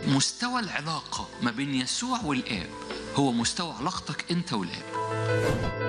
مستوى العلاقة ما بين يسوع والآب هو مستوى علاقتك أنت والآب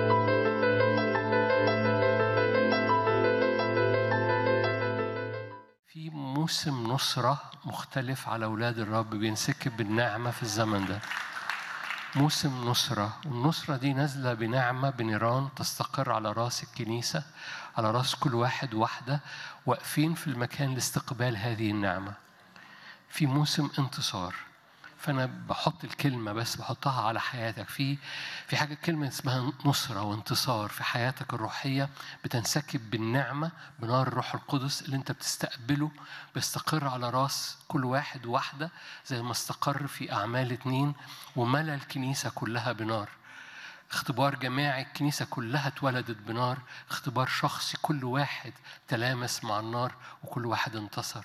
في موسم نصرة مختلف على أولاد الرب بينسكب بالنعمة في الزمن ده موسم نصرة والنصرة دي نازلة بنعمة بنيران تستقر على راس الكنيسة على راس كل واحد واحدة واقفين في المكان لاستقبال هذه النعمة في موسم انتصار فأنا بحط الكلمة بس بحطها على حياتك في في حاجة كلمة اسمها نصرة وانتصار في حياتك الروحية بتنسكب بالنعمة بنار الروح القدس اللي أنت بتستقبله بيستقر على راس كل واحد واحدة زي ما استقر في أعمال اتنين وملى الكنيسة كلها بنار اختبار جماعي الكنيسة كلها اتولدت بنار اختبار شخصي كل واحد تلامس مع النار وكل واحد انتصر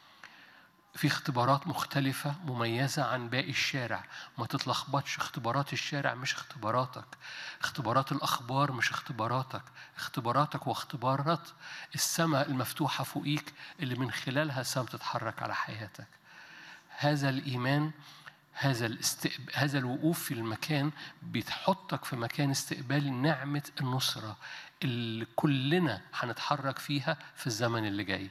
في اختبارات مختلفة مميزة عن باقي الشارع ما تتلخبطش اختبارات الشارع مش اختباراتك اختبارات الأخبار مش اختباراتك اختباراتك واختبارات السماء المفتوحة فوقيك اللي من خلالها السماء تتحرك على حياتك هذا الإيمان هذا الاستقب... هذا الوقوف في المكان بتحطك في مكان استقبال نعمة النصرة اللي كلنا هنتحرك فيها في الزمن اللي جاي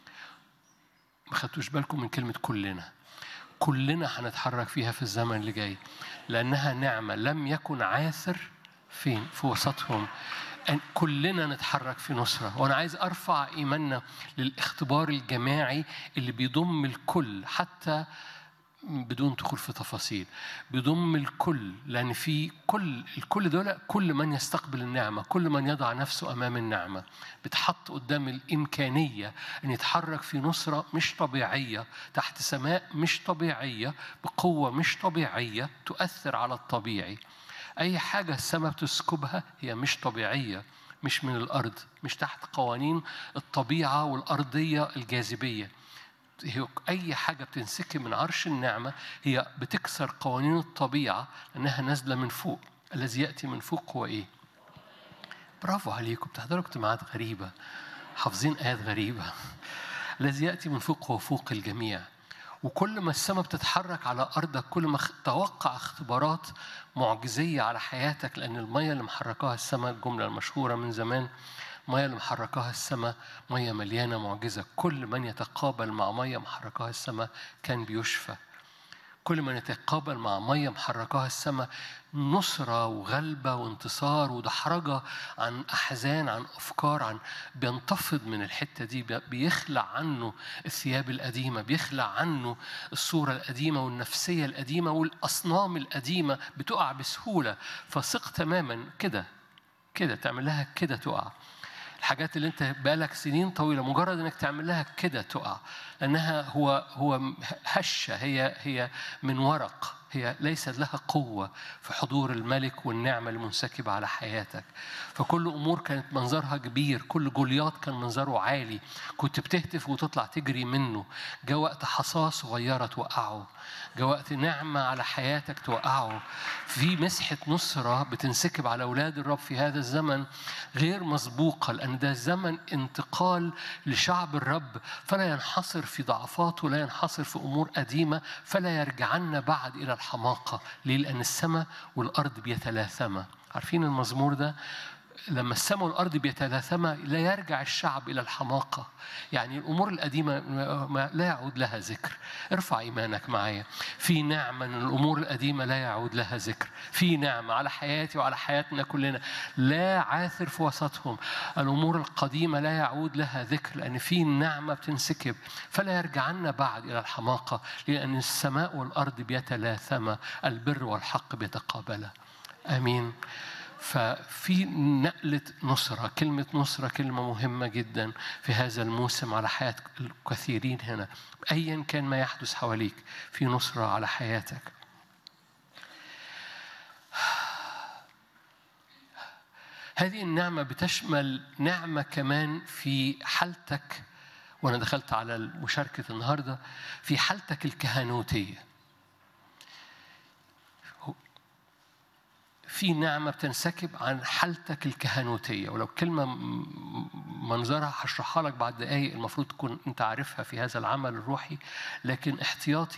ما خدتوش بالكم من كلمة كلنا كلنا هنتحرك فيها في الزمن اللي جاي لأنها نعمة لم يكن عاثر فين في وسطهم أن كلنا نتحرك في نصرة وأنا عايز أرفع إيماننا للاختبار الجماعي اللي بيضم الكل حتى بدون دخول في تفاصيل بيضم الكل لأن في كل الكل دول كل من يستقبل النعمة كل من يضع نفسه أمام النعمة بتحط قدام الإمكانية أن يتحرك في نصرة مش طبيعية تحت سماء مش طبيعية بقوة مش طبيعية تؤثر على الطبيعي أي حاجة السماء بتسكبها هي مش طبيعية مش من الأرض مش تحت قوانين الطبيعة والأرضية الجاذبية هي أي حاجة بتنسكب من عرش النعمة هي بتكسر قوانين الطبيعة لأنها نازلة من فوق الذي يأتي من فوق هو إيه؟ برافو عليكم بتحضروا اجتماعات غريبة حافظين آيات غريبة الذي يأتي من فوق هو فوق الجميع وكل ما السماء بتتحرك على أرضك كل ما توقع اختبارات معجزية على حياتك لأن المية اللي محركاها السماء الجملة المشهورة من زمان مية اللي محركاها السماء مية مليانة معجزة كل من يتقابل مع مية محركاها السماء كان بيشفى كل من يتقابل مع مية محركاها السماء نصرة وغلبة وانتصار ودحرجة عن أحزان عن أفكار عن بينتفض من الحتة دي بيخلع عنه الثياب القديمة بيخلع عنه الصورة القديمة والنفسية القديمة والأصنام القديمة بتقع بسهولة فثق تماما كده كده تعمل لها كده تقع الحاجات اللي انت بقالك سنين طويله مجرد انك تعمل لها كده تقع لانها هو هو هشه هي هي من ورق هي ليست لها قوة في حضور الملك والنعمة المنسكبة على حياتك فكل أمور كانت منظرها كبير كل جولياط كان منظره عالي كنت بتهتف وتطلع تجري منه جاء وقت حصاة صغيرة توقعه جاء وقت نعمة على حياتك توقعه في مسحة نصرة بتنسكب على أولاد الرب في هذا الزمن غير مسبوقة لأن ده زمن انتقال لشعب الرب فلا ينحصر في ضعفاته لا ينحصر في أمور قديمة فلا يرجعن بعد إلى الحماقة ليه؟ لأن السماء والأرض بيتلاثما عارفين المزمور ده لما السماء والأرض بيتلاثما لا يرجع الشعب إلى الحماقة يعني الأمور القديمة لا يعود لها ذكر ارفع إيمانك معايا في نعمة من الأمور القديمة لا يعود لها ذكر في نعمة على حياتي وعلى حياتنا كلنا لا عاثر في وسطهم الأمور القديمة لا يعود لها ذكر لأن في نعمة بتنسكب فلا يرجعن بعد إلى الحماقة لأن السماء والأرض بيتلاثما البر والحق بيتقابلا آمين ففي نقلة نصرة كلمة نصرة كلمة مهمة جدا في هذا الموسم على حياة الكثيرين هنا أيا كان ما يحدث حواليك في نصرة على حياتك هذه النعمة بتشمل نعمة كمان في حالتك وأنا دخلت على مشاركة النهاردة في حالتك الكهنوتية في نعمة بتنسكب عن حالتك الكهنوتية ولو كلمة منظرها هشرحها لك بعد دقايق المفروض تكون أنت عارفها في هذا العمل الروحي لكن احتياطي